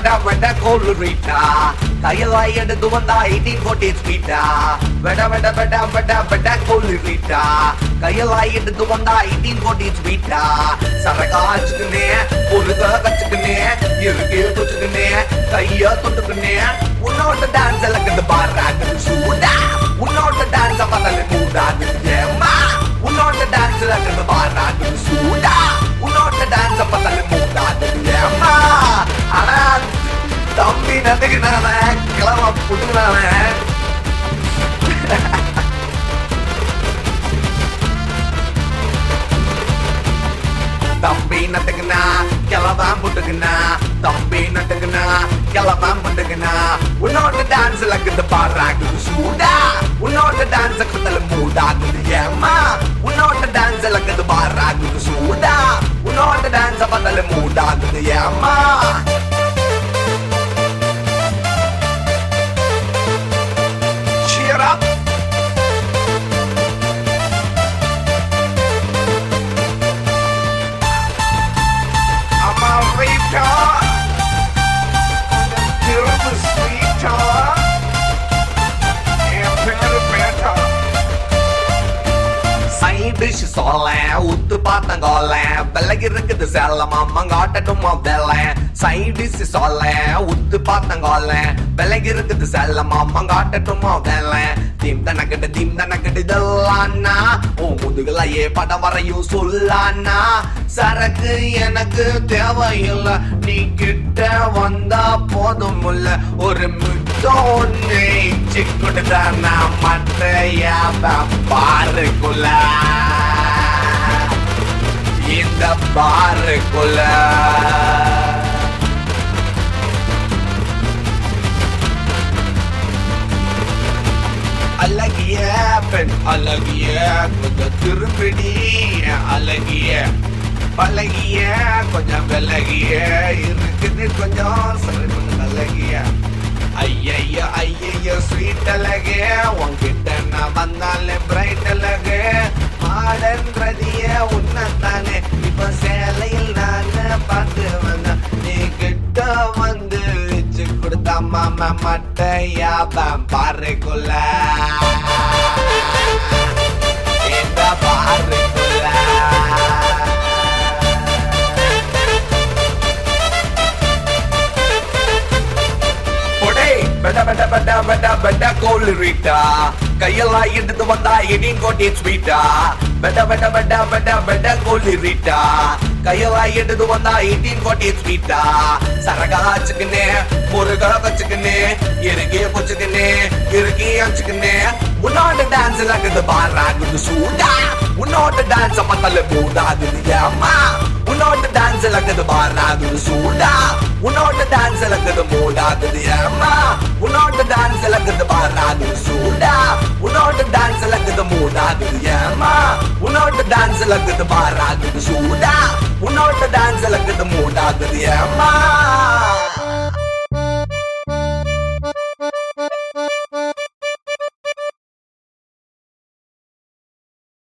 வெட வெட கோல் Rita கையெல்லாம் எடுத்து வந்தா எயிட்டீன் கோட்டி ஸ்வீட்டா வெட வெட வெட வெட வெட கோல் ரீட்டா கையெல்லாம் எடுத்து வந்தா எயிட்டீன் கோட்டி ஸ்வீட்டா சரகா வச்சுக்கினே ஒரு வச்சுக்கினே இருக்கு வச்சுக்கினே கைய தொட்டுக்கினே உன்னோட டான்ஸ் எல்லாம் பாடுறாங்க சூடா உன்னோட டான்ஸ் பார்த்தாலே மூடாது ஏமா உன்னோட டான்ஸ் எல்லாம் பாடுறாங்க சூடா உன்னோட டான்ஸ் பார்த்தாலே மூடாது ஏமா ஆனா தம்பி நந்துக்கினான கிளம்ப புட்டுனான தம்பி நட்டுக்குனா கிளவான் புட்டுக்குனா தம்பி நட்டுக்குனா கிளவான் புட்டுக்குனா உன்னோட டான்ஸ் லக்குது பாடுறாங்குது சூடா உன்னோட டான்ஸ் குத்தல மூடாகுது ஏமா உன்னோட டான்ஸ் லக்குது பாடுறாங்குது சூடா உன்னோட டான்ஸ் பத்தல மூடாகுது ஏமா Cheer up! I'm a Rita. திரும்ப ஸ்வீட்டா என் பேரு பேட்டா சைடிஷ் சொல்ல உத்து பார்த்தங்கோல விலகி இருக்குது செல்லம் அம்மங்காட்டட்டுமா வெள்ள சைடிஷ் சொல்ல உத்து பார்த்தங்கோல விலகி இருக்குது செல்லம் அம்மங்காட்டட்டுமா வெள்ள தீம் தனக்கட்டு தீம் தனக்கட்டு இதெல்லாம்னா உன் முதுகலையே படம் வரையும் சொல்லானா சரக்கு எனக்கு தேவையில்லை நீ கிட்ட வந்தா போதும் இல்ல ஒரு முட்டோ சிக்குடுதானா மட்டையா பாருக்குள்ள இந்த பாருக்குள்ள அழகிய பெண் அழகிய கொஞ்சம் திரும்பிடி அழகிய பழகிய கொஞ்சம் விலகிய இருக்குது கொஞ்சம் சரி கொஞ்சம் அழகிய ஐயையோ ஐயையோ ஸ்வீட் அழகே உன்கிட்ட நான் வந்தாலே பிரைட் அழகு மாடன்றதிய உன்னத்தானே இப்ப சேலையில் நான் பார்த்து வந்தேன் நீ கிட்ட வந்து வச்சு கொடுத்தா மாமா மட்டையா பாருக்குள்ள இந்த பாருக்குள்ள பொடே பெட பெட பெட பெட பெட கோல் ரீட்டா கையெல்லாம் எடுத்து வந்தா எடின் கோட்டி ஸ்வீட்டா பெட பெட பெட பெட பெட கோல் ரீட்டா கையெல்லாம் எடுத்து வந்தா எயிட்டீன் கோட்டி ஸ்வீட்டா சரகா வச்சுக்கினே முருகா வச்சுக்கினே இறுக்கி வச்சுக்கினே இறுக்கி வச்சுக்கினே உன்னோட டான்ஸ் லகுது பாராகுது சூடா உன்னோட டான்ஸ் பார்த்தால மூடாகுது ஏமா உன்னோட டான்ஸ் லகுது பாராகுது சூடா உன்னோட டான்ஸ் லகுது மூடாகுது ஏமா உன்னோட டான்ஸ் லகுது பாராகுது சூடா உன்னோட டான்ஸ் லகுது மூடாகுது ஏமா உன்னோட டான்ஸ் லகுது பாராகுது சூடா உன்னோட டான்ஸ் லகுது மூடாகுது ஏமா